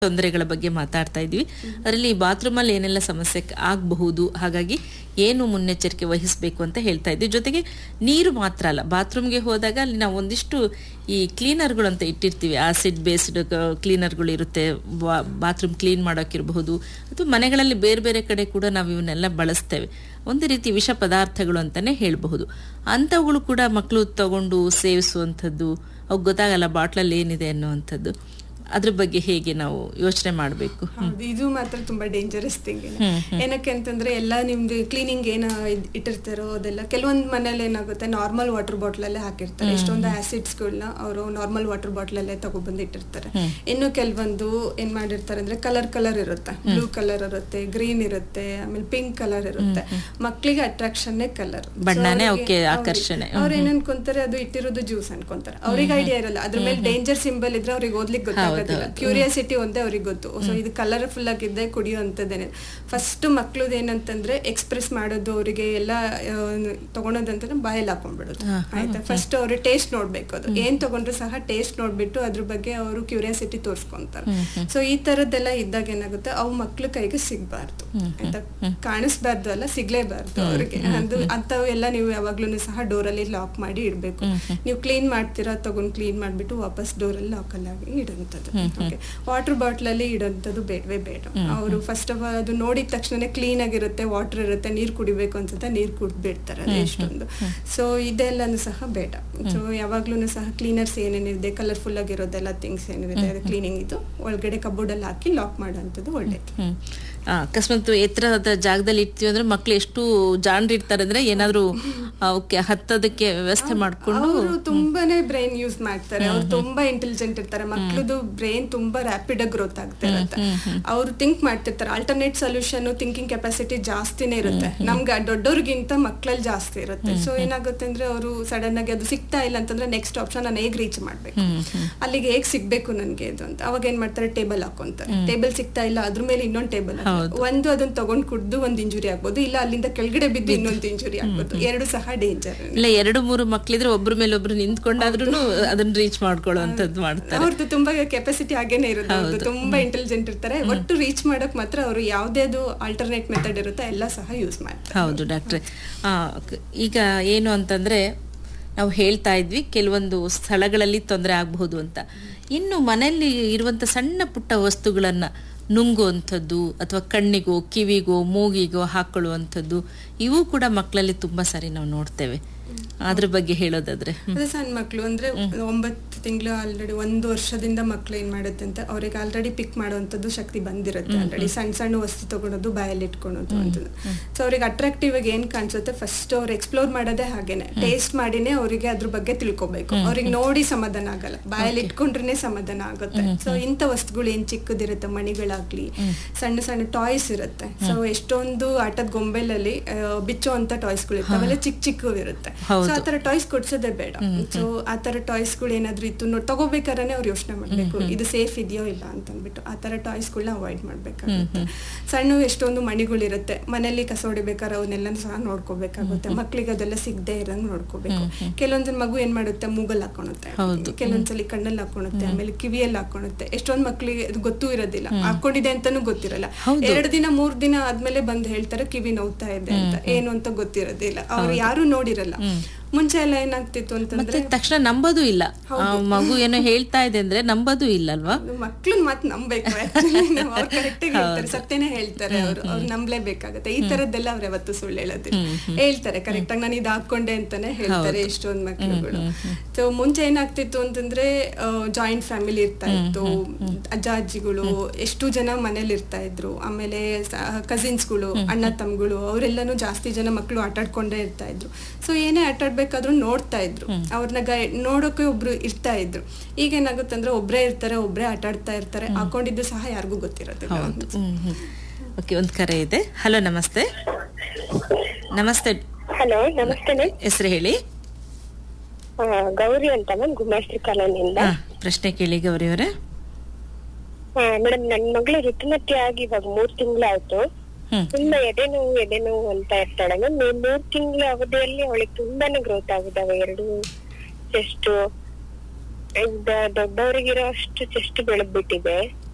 ತೊಂದರೆಗಳ ಬಗ್ಗೆ ಮಾತಾಡ್ತಾ ಇದ್ವಿ ಅದರಲ್ಲಿ ಬಾತ್ರೂಮಲ್ಲಿ ಏನೆಲ್ಲ ಸಮಸ್ಯೆ ಆಗಬಹುದು ಹಾಗಾಗಿ ಏನು ಮುನ್ನೆಚ್ಚರಿಕೆ ವಹಿಸಬೇಕು ಅಂತ ಹೇಳ್ತಾ ಇದ್ವಿ ಜೊತೆಗೆ ನೀರು ಮಾತ್ರ ಅಲ್ಲ ಬಾತ್ರೂಮ್ಗೆ ಹೋದಾಗ ಅಲ್ಲಿ ನಾವು ಒಂದಿಷ್ಟು ಈ ಕ್ಲೀನರ್ಗಳು ಅಂತ ಇಟ್ಟಿರ್ತೀವಿ ಆಸಿಡ್ ಬೇಸ್ಡ್ ಕ್ಲೀನರ್ಗಳು ಇರುತ್ತೆ ಬಾತ್ರೂಮ್ ಕ್ಲೀನ್ ಮಾಡೋಕ್ಕಿರಬಹುದು ಅಥವಾ ಮನೆಗಳಲ್ಲಿ ಬೇರೆ ಬೇರೆ ಕಡೆ ಕೂಡ ನಾವು ಇವನ್ನೆಲ್ಲ ಬಳಸ್ತೇವೆ ಒಂದು ರೀತಿ ವಿಷ ಪದಾರ್ಥಗಳು ಅಂತಾನೆ ಹೇಳಬಹುದು ಅಂಥವುಗಳು ಕೂಡ ಮಕ್ಕಳು ತಗೊಂಡು ಸೇವಿಸುವಂಥದ್ದು ಅವು ಗೊತ್ತಾಗಲ್ಲ ಬಾಟ್ಲಲ್ಲಿ ಏನಿದೆ ಅನ್ನುವಂಥದ್ದು ಅದ್ರ ಬಗ್ಗೆ ಹೇಗೆ ನಾವು ಯೋಚನೆ ಮಾಡಬೇಕು ಹೌದು ಇದು ಮಾತ್ರ ತುಂಬಾ ಡೇಂಜರಸ್ ಥಿಂಗ್ ಏನಕ್ಕೆ ಅಂತಂದ್ರೆ ಎಲ್ಲ ನಿಮ್ದು ಕ್ಲೀನಿಂಗ್ ಏನ ಇದ್- ಇಟ್ಟಿರ್ತಾರೋ ಅದೆಲ್ಲ ಕೆಲವೊಂದ್ ಮನೇಲಿ ಏನಾಗುತ್ತೆ ನಾರ್ಮಲ್ ವಾಟರ್ ಬಾಟ್ಲ್ ಅಲ್ಲೇ ಹಾಕಿರ್ತಾರೆ ಎಷ್ಟೊಂದು ಆಸಿಡ್ಸ್ ಗಳನ್ನ ಅವರು ನಾರ್ಮಲ್ ವಾಟರ್ ಬಾಟ್ಲ್ ಅಲ್ಲೇ ತಗೊಬಂದು ಇಟ್ಟಿರ್ತಾರೆ ಇನ್ನು ಕೆಲವೊಂದು ಏನ್ ಮಾಡಿರ್ತಾರೆ ಅಂದ್ರೆ ಕಲರ್ ಕಲರ್ ಇರುತ್ತೆ ಬ್ಲೂ ಕಲರ್ ಇರುತ್ತೆ ಗ್ರೀನ್ ಇರುತ್ತೆ ಆಮೇಲೆ ಪಿಂಕ್ ಕಲರ್ ಇರುತ್ತೆ ಮಕ್ಕಳಿಗೆ ಅಟ್ರಾಕ್ಷನ್ ಕಲರ್ ಬಣ್ಣನೇ ಅವ್ಕೆ ಆಕರ್ಷಣೆ. ಅವ್ರು ಏನ್ ಅನ್ಕೊಂತಾರೆ ಅದು ಇಟ್ಟಿರೋದು ಜ್ಯೂಸ್ ಅನ್ಕೊಂತಾರೆ ಅವ್ರಿಗೆ ಐಡಿಯಾ ಇರಲ್ಲ ಅದ್ರ ಮೇಲೆ ಡೇಂಜರ್ ಸಿಂಬಲ್ ಇದ್ರೆ ಅವ್ರಿಗೆ ಓದ್ಲಿಕ್ಕೆ ಗೊತ್ತಾಗೋದಿಲ್ಲ ಕ್ಯೂರಿಯಾಸಿಟಿ ಒಂದೇ ಅವ್ರಿಗೆ ಗೊತ್ತು ಸೊ ಇದು ಕಲರ್ಫುಲ್ ಆಗಿದ್ದೆ ಕುಡಿಯುವಂತದ್ದೇನೆ ಫಸ್ಟ್ ಮಕ್ಳದ್ ಏನಂತಂದ್ರೆ ಎಕ್ಸ್ಪ್ರೆಸ್ ಮಾಡೋದು ಅವರಿಗೆ ಎಲ್ಲ ಆ, ತಗೊಳೋದಂತಂದ್ರೆ ಬಾಯಲ್ಲಿ ಹಾಕೊಂಡ್ಬಿಡೋದು ಆಯ್ತಾ ಫಸ್ಟ್ ಅವ್ರು ಟೇಸ್ಟ್ ನೋಡ್ಬೇಕು ಅದು ಏನ್ ತಗೊಂಡ್ರು ಸಹ ಟೇಸ್ಟ್ ನೋಡ್ಬಿಟ್ಟು ಅದ್ರ ಬಗ್ಗೆ ಅವರು ಕ್ಯೂರಿಯಾಸಿಟಿ ತೋರ್ಸ್ಕೊಂತಾರೆ ಸೊ ಈ ತರದ್ದೆಲ್ಲ ಇದ್ದಾಗ ಏನಾಗುತ್ತೆ ಅವು ಮಕ್ಳು ಕೈಗೆ ಸಿಗ್ಬಾರ್ದು ಆಯ್ತಾ ಕಾಣಿಸ್ಬಾರ್ದು ಅಲ್ಲ ಸಿಗ್ಲೇಬಾರ್ದು ಅವ್ರಿಗೆ ಅದು ಅಂತವು ಎಲ್ಲ ನೀವು ಯಾವಾಗ್ಲೂ ಸಹ ಡೋರಲ್ಲಿ ಲಾಕ್ ಮಾಡಿ ಇಡ್ಬೇಕು ನೀವು ಕ್ಲೀನ್ ಮಾಡ್ತೀರಾ ತಗೊಂಡ್ ಕ್ಲೀನ್ ಮಾಡ್ಬಿಟ್ಟು ವಾಪಸ್ ಡೋರಲ್ಲಿ ಲಾಕಲ್ ಆಗಿ ಇಡುವಂಥದ್ದು ವಾಟರ್ ಬಾಟ್ಲ್ ಅಲ್ಲಿ ಇಡುವಂಥದ್ದು ಬೇಡವೇ ಬೇಡ ಅವರು ಫಸ್ಟ್ ಆಫ್ ಆಲ್ ಅದು ನೋಡಿದ ತಕ್ಷಣ ಕ್ಲೀನ್ ಆಗಿರುತ್ತೆ ವಾಟರ್ ಇರುತ್ತೆ ನೀರ್ ಕುಡಿಬೇಕು ಅನ್ಸುತ್ತೆ ನೀರ್ ಕುಡ್ದು ಬಿಡ್ತಾರೆ ಅದು ಎಷ್ಟೊಂದು ಸೊ ಇದೆಲ್ಲನೂ ಸಹ ಬೇಡ ಸೊ ಯಾವಾಗ್ಲೂ ಸಹ ಕ್ಲೀನರ್ಸ್ ಏನೇನಿದೆ ಕಲರ್ಫುಲ್ ಆಗಿರೋದೆಲ್ಲ ಥಿಂಗ್ಸ್ ಏನಿದೆ ಕ್ಲೀನಿಂಗ್ ಇದು ಒಳಗಡೆ ಕಬೋರ್ಡ್ ಅಲ್ಲಿ ಹಾಕಿ ಲಾಕ್ ಮಾಡೋಂಥದ್ದು ಒಳ್ಳೇದು ಹ್ಮ್ ಆ, ಅಕಸ್ಮಾತ್ ಎತ್ತರದ ಜಾಗದಲ್ಲಿ ಇರ್ತೀವಿ ಅಂದ್ರೆ ಮಕ್ಳು ಎಷ್ಟು ಜಾಣರು ಇರ್ತಾರೆ ಅಂದ್ರೆ ಏನಾದ್ರು ಅವಕ್ಕೆ ಹತ್ತದಕ್ಕೆ ವ್ಯವಸ್ಥೆ ಮಾಡ್ಕೊಂಡು ಅವರು ತುಂಬಾನೇ ಬ್ರೈನ್ ಯೂಸ್ ಮಾಡ್ತಾರೆ ಅವ್ರು ತುಂಬಾ ಇಂಟೆಲಿಜೆಂಟ್ ಇರ್ತಾರೆ ಮಕ್ಳದು ಬ್ರೈನ್ ತುಂಬಾ ರ್ಯಾಪಿಡ್ ಆಗಿ ಗ್ರೋತ್ ಆಗ್ತಾ ಇರುತ್ತೆ ಅವ್ರು ಥಿಂಕ್ ಮಾಡ್ತಿರ್ತಾರೆ ಆಲ್ಟರ್ನೇಟ್ ಸೊಲ್ಯೂಷನ್ ಥಿಂಕಿಂಗ್ ಕೆಪಾಸಿಟಿ ಜಾಸ್ತಿನೇ ಇರುತ್ತೆ ನಮ್ಗೆ ದೊಡ್ಡವ್ರಿಗಿಂತ ಮಕ್ಳಲ್ಲಿ ಜಾಸ್ತಿ ಇರುತ್ತೆ ಸೊ ಏನಾಗುತ್ತೆ ಅಂದ್ರೆ ಅವರು ಸಡನ್ ಆಗಿ ಅದು ಸಿಗ್ತಾ ಇಲ್ಲ ಅಂತಂದ್ರೆ ನೆಕ್ಸ್ಟ್ ಆಪ್ಷನ್ ನಾನು ಹೇಗ್ ರೀಚ್ ಮಾಡ್ಬೇಕು ಅಲ್ಲಿಗೆ ಹೇಗ್ ಸಿಗ್ಬೇಕು ನನ್ಗೆ ಇದು ಅಂತ ಅವಾಗ ಏನ್ ಮಾಡ್ತಾರೆ ಟೇಬಲ್ ಹಾಕೊಂತಾರೆ ಟೇಬಲ್ ಸಿಗ್ತಾ ಇಲ್ಲ ಅದ್ರ ಮೇಲೆ ಇನ್ನೊಂದು ಟೇಬಲ್ ಒಂದು ಅದನ್ನ ತಗೊಂಡ್ ಕುಡ್ದು ಒಂದ್ ಇಂಜುರಿ ಆಗ್ಬೋದು ಇಲ್ಲ ಅಲ್ಲಿಂದ ಕೆಳಗಡೆ ಬಿದ್ದು ಇನ್ನೊಂದು ಇಂಜುರಿ ಆಗ್ಬೋದು ಎರಡು ಸಹ ಡೇಂಜರ್ ಇಲ್ಲ ಎರಡು ಮೂರು ಮಕ್ಳಿದ್ರೆ ಒಬ್ರ ಮೇಲೆ ಒಬ್ರು ನಿಂತ್ಕೊಂಡಾದ್ರೂ ಅದನ್ನ ರೀಚ್ ಮಾಡ್ಕೊಳ್ಳುವಂಥದ್ದು ಮಾಡ್ತಾರೆ ಅವ್ರದ್ದು ತುಂಬಾ ಕೆಪಾಸಿಟಿ ಹಾಗೇನೆ ಇರುತ್ತೆ ಅವ್ರದ್ದು ತುಂಬಾ ಇಂಟೆಲಿಜೆಂಟ್ ಇರ್ತಾರೆ ಒಟ್ಟು ರೀಚ್ ಮಾಡಕ್ ಮಾತ್ರ ಅವರು ಯಾವ್ದೇದು ಆಲ್ಟರ್ನೇಟ್ ಮೆಥಡ್ ಇರುತ್ತೆ ಎಲ್ಲ ಸಹ ಯೂಸ್ ಮಾಡ್ತಾರೆ ಹೌದು ಡಾಕ್ಟ್ರೆ ಆ, ಕ- ಈಗ ಏನು ಅಂತಂದ್ರೆ ನಾವು ಹೇಳ್ತಾ ಇದ್ವಿ ಕೆಲವೊಂದು ಸ್ಥಳಗಳಲ್ಲಿ ತೊಂದರೆ ಆಗಬಹುದು ಅಂತ ಇನ್ನು ಮನೆಯಲ್ಲಿ ಇರುವಂತ ಸಣ್ಣ ಪುಟ್ಟ ವಸ್ತುಗಳನ್ನ ನುಂಗುವಂಥದ್ದು ಅಥವಾ ಕಣ್ಣಿಗೋ ಕಿವಿಗೋ ಮೂಗಿಗೋ ಹಾಕೊಳ್ಳುವಂಥದ್ದು ಇವು ಕೂಡ ಮಕ್ಕಳಲ್ಲಿ ತುಂಬಾ ಸಾರಿ ನಾವು ನೋಡ್ತೇವೆ ಅದ್ರ ಬಗ್ಗೆ ಹೇಳೋದಾದ್ರೆ ಅದೇ ಸಣ್ಣ ಮಕ್ಳು ಅಂದ್ರೆ ಒಂಬತ್ತು ತಿಂಗಳು ಆಲ್ರೆಡಿ ಒಂದು ವರ್ಷದಿಂದ ಮಕ್ಳು ಏನ್ ಮಾಡುತ್ತೆ ಅಂತ ಅವ್ರಿಗೆ ಆಲ್ರೆಡಿ ಪಿಕ್ ಮಾಡುವಂತದ್ದು ಶಕ್ತಿ ಬಂದಿರುತ್ತೆ ಆಲ್ರೆಡಿ ಸಣ್ಣ ಸಣ್ಣ ವಸ್ತು ತಗೊಳೋದು ಬಾಯಲ್ಲಿ ಇಟ್ಕೊಳೋದು ಅಂತದ್ದು ಸೊ ಅವ್ರಿಗೆ ಅಟ್ರಾಕ್ಟಿವ್ ಆಗಿ ಏನ್ ಕಾಣಿಸುತ್ತೆ ಫಸ್ಟ್ ಅವ್ರು ಎಕ್ಸ್ಪ್ಲೋರ್ ಮಾಡೋದೇ ಹಾಗೇನೆ ಟೇಸ್ಟ್ ಮಾಡಿನೇ ಅವರಿಗೆ ಅದ್ರ ಬಗ್ಗೆ ತಿಳ್ಕೊಬೇಕು ಅವ್ರಿಗೆ ನೋಡಿ ಸಮಾಧಾನ ಆಗಲ್ಲ ಬಾಯಲ್ಲಿ ಇಟ್ಕೊಂಡ್ರೆ ಸಮಾಧಾನ ಆಗುತ್ತೆ ಸೊ ಇಂಥ ವಸ್ತುಗಳು ಏನ್ ಚಿಕ್ಕದಿರುತ್ತೆ ಮಣಿಗಳಾಗ್ಲಿ ಸಣ್ಣ ಸಣ್ಣ ಟಾಯ್ಸ್ ಇರುತ್ತೆ ಸೊ ಎಷ್ಟೊಂದು ಆಟದ ಗೊಂಬೆಲಲ್ಲಿ ಬಿಚ್ಚೋ ಅಂತ ಟಾಯ್ಸ್ಗಳು ಇರ್ತವೆ ಅವೆಲ್ಲ ಚಿಕ್ಕ ಚಿಕ್ಕ ಇರುತ್ತೆ ಸೊ ಆತರ ಟಾಯ್ಸ್ ಕೊಡ್ಸೋದೇ ಬೇಡ ಸೊ ಆತರ ಟಾಯ್ಸ್ ಗಳು ಏನಾದ್ರು ಇತ್ತು ನೋಡಿ ತಗೋಬೇಕಾದ್ರೆ ಅವ್ರು ಯೋಚನೆ ಮಾಡ್ಬೇಕು ಇದು ಸೇಫ್ ಇದೆಯೋ ಇಲ್ಲ ಅಂತ ಅಂದ್ಬಿಟ್ಟು ಆತರ ಟಾಯ್ಸ್ ಗಳನ್ನ ಅವಾಯ್ಡ್ ಮಾಡ್ಬೇಕಾಗುತ್ತೆ ಸಣ್ಣ ಎಷ್ಟೊಂದು ಮಣಿಗಳಿರುತ್ತೆ ಮನೇಲಿ ಕಸ ಹೊಡಿಬೇಕಾದ್ರೆ ಅವನ್ನೆಲ್ಲ ಸಹ ನೋಡ್ಕೋಬೇಕಾಗುತ್ತೆ ಮಕ್ಳಿಗೆ ಅದೆಲ್ಲ ಸಿಗದೆ ಇರಂಗ್ ನೋಡ್ಕೋಬೇಕು ಕೆಲವೊಂದ್ ಮಗು ಏನ್ ಮಾಡುತ್ತೆ ಮೂಗಲ್ ಹಾಕೊಳುತ್ತೆ ಕೆಲವೊಂದ್ಸಲಿ ಕಣ್ಣಲ್ಲಿ ಹಾಕೊಳುತ್ತೆ ಆಮೇಲೆ ಕಿವಿಯಲ್ಲಿ ಹಾಕೊಳುತ್ತೆ ಎಷ್ಟೊಂದ್ ಮಕ್ಳಿಗೆ ಅದು ಗೊತ್ತೂ ಇರೋದಿಲ್ಲ ಹಾಕೊಂಡಿದೆ ಅಂತಾನು ಗೊತ್ತಿರಲ್ಲ ಎರಡು ದಿನ ಮೂರ್ ದಿನ ಆದ್ಮೇಲೆ ಬಂದು ಹೇಳ್ತಾರೆ ಕಿವಿ ನೋವ್ತಾ ಇದೆ ಅಂತ ಏನು ಅಂತ ಗೊತ್ತಿರೋದಿಲ್ಲ ಅವ್ರು ಯಾರು ನೋಡಿರಲ್ಲ ಮುಂಚೆ ಎಲ್ಲ ಏನಾಗ್ತಿತ್ತು ಅಂತಂದ್ರೆ ಮತ್ತೆ ತಕ್ಷಣ ನಂಬೋದು ಇಲ್ಲ ಆ ಮಗು ಏನೋ ಹೇಳ್ತಾ ಇದೆ ಅಂದ್ರೆ ನಂಬೋದು ಇಲ್ಲ ಅಲ್ವಾ ಮಕ್ಳನ್ ಮಾತ್ ನಂಬೇಕು actually. ನಾವು ಅವ್ರು ಕರೆಕ್ಟ್ ಆಗಿ ಹೇಳ್ತಾರೆ ಸತ್ಯನೇ ಹೇಳ್ತಾರೆ ಅವರು ಅವ್ರು ನಂಬ್ಲೇಬೇಕಾಗತ್ತೆ ಈ ತರದ್ದೆಲ್ಲ ಅವ್ರು ಯಾವತ್ತು ಸುಳ್ಳು ಹೇಳೋದಿಲ್ಲ ಹೇಳ್ತಾರೆ ಕರೆಕ್ಟ್ ಆಗಿ ನಾನು ಇದು ಹಾಕೊಂಡೆ ಅಂತಾನೆ ಹೇಳ್ತಾರೆ ಎಷ್ಟೊಂದ್ ಮಕ್ಳುಗಳು ಸೊ ಮುಂಚೆ ಏನಾಗ್ತಿತ್ತು ಅಂತಂದ್ರೆ ಜಾಯಿಂಟ್ ಫ್ಯಾಮಿಲಿ ಇರ್ತಾ ಇತ್ತು ಅಜ್ಜ ಅಜ್ಜಿಗಳು ಎಷ್ಟು ಜನ ಮನೇಲಿ ಇರ್ತಾ ಇದ್ರು ಆಮೇಲೆ ಕಸಿನ್ಸ್ಗಳು ಅಣ್ಣ ತಮ್ಮಗಳು ಅವರೆಲ್ಲಾನು ಜಾಸ್ತಿ ಜನ ಮಕ್ಕಳು ಆಟಾಡ್ಕೊಂಡೇ ಇರ್ತಾ ಇದ್ರು ಸೊ ಏನೇ ಆಟಾಡ್ಬೇಕಾದ್ರೂ ನೋಡ್ತಾ ಇದ್ರು ಅವ್ರನ್ನ ಗೈ ನೋಡೋಕೆ ಒಬ್ರು ಇರ್ತಾ ಇದ್ರು ಈಗ ಏನಾಗುತ್ತೆ ಅಂದ್ರೆ ಒಬ್ರೇ ಇರ್ತಾರೆ ಒಬ್ರೇ ಆಟಾಡ್ತಾ ಇರ್ತಾರೆ ಹಾಕೊಂಡಿದ್ದು ಸಹ ಯಾರಿಗೂ ಗೊತ್ತಿರೋದಿಲ್ಲ ಓಕೆ ಒಂದು ಕರೆ ಇದೆ ಹಲೋ ನಮಸ್ತೆ ನಮಸ್ತೆ ಹಲೋ ನಮಸ್ತೆ ಮ್ಯಾಮ್ ಹೆಸರು ಹೇಳಿ ಗೌರಿ ಅಂತ ಮ್ಯಾಮ್ ಗುಮ್ಮಾಸ್ತ್ರಿ ಕಾಲೋನಿಯಿಂದ ಹಾ ಪ್ರಶ್ನೆ ಕೇಳಿ ಗೌರಿ ಅವರೇ ಮೇಡಮ್ ನನ್ ಮಗಳು ಋತುಮತಿ ಆಗಿ ಇವಾಗ ಮೂರ್ ತಿಂಗಳಾಯ್ತು ಹ್ಮ್ ತುಂಬಾ ಎದೆ ನೋವು ಎದೆ ನೋವು ಅಂತ ಇರ್ತಾಳೆ ಮ್ಯಾಮ್ ಮೂರ್ ತಿಂಗಳ ಅವಧಿಯಲ್ಲಿ ಅವಳಿಗೆ ತುಂಬಾನೇ ಗ್ರೋತ್ ಆಗಿದಾವೆ ಎರಡು ಚೆಸ್ಟ್ ದೊಡ್ಡವರಿಗಿರೋ ಅಷ್ಟು ಚೆಸ್ಟ್ ಬೆಳೆದ್ಬಿಟ್ಟಿದೆ